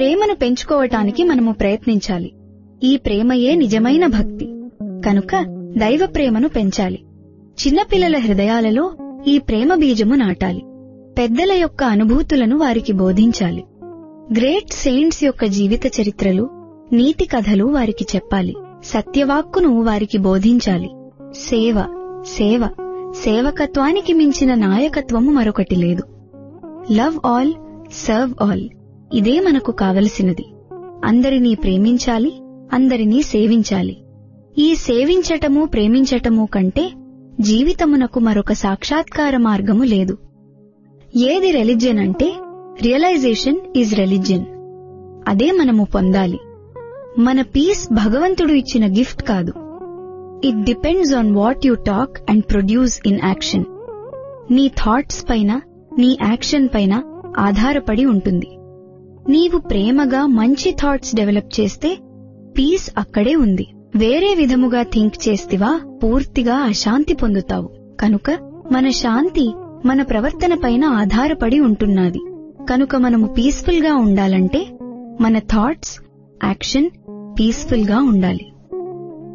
ప్రేమను పెంచుకోవటానికి మనము ప్రయత్నించాలి ఈ ప్రేమయే నిజమైన భక్తి కనుక దైవ ప్రేమను పెంచాలి చిన్నపిల్లల హృదయాలలో ఈ ప్రేమ బీజము నాటాలి పెద్దల యొక్క అనుభూతులను వారికి బోధించాలి గ్రేట్ సెయింట్స్ యొక్క జీవిత చరిత్రలు నీతి కథలు వారికి చెప్పాలి సత్యవాక్కును వారికి బోధించాలి సేవ సేవ సేవకత్వానికి మించిన నాయకత్వము మరొకటి లేదు లవ్ ఆల్ సర్వ్ ఆల్ ఇదే మనకు కావలసినది అందరినీ ప్రేమించాలి అందరినీ సేవించాలి ఈ సేవించటము ప్రేమించటము కంటే జీవితమునకు మరొక సాక్షాత్కార మార్గము లేదు ఏది రెలిజియన్ అంటే రియలైజేషన్ ఈజ్ రెలిజియన్ అదే మనము పొందాలి మన పీస్ భగవంతుడు ఇచ్చిన గిఫ్ట్ కాదు it depends on what you talk and produce in action నీ థాట్స్ పైన నీ యాక్షన్ పైన ఆధారపడి ఉంటుంది నీవు ప్రేమగా మంచి థాట్స్ డెవలప్ చేస్తే పీస్ అక్కడే ఉంది వేరే విధముగా థింక్ చేస్తివా పూర్తిగా అశాంతి పొందుతావు కనుక మన శాంతి మన ప్రవర్తన పైన ఆధారపడి ఉంటున్నది కనుక మనము పీస్ఫుల్ గా ఉండాలంటే మన థాట్స్ యాక్షన్ పీస్ఫుల్ గా ఉండాలి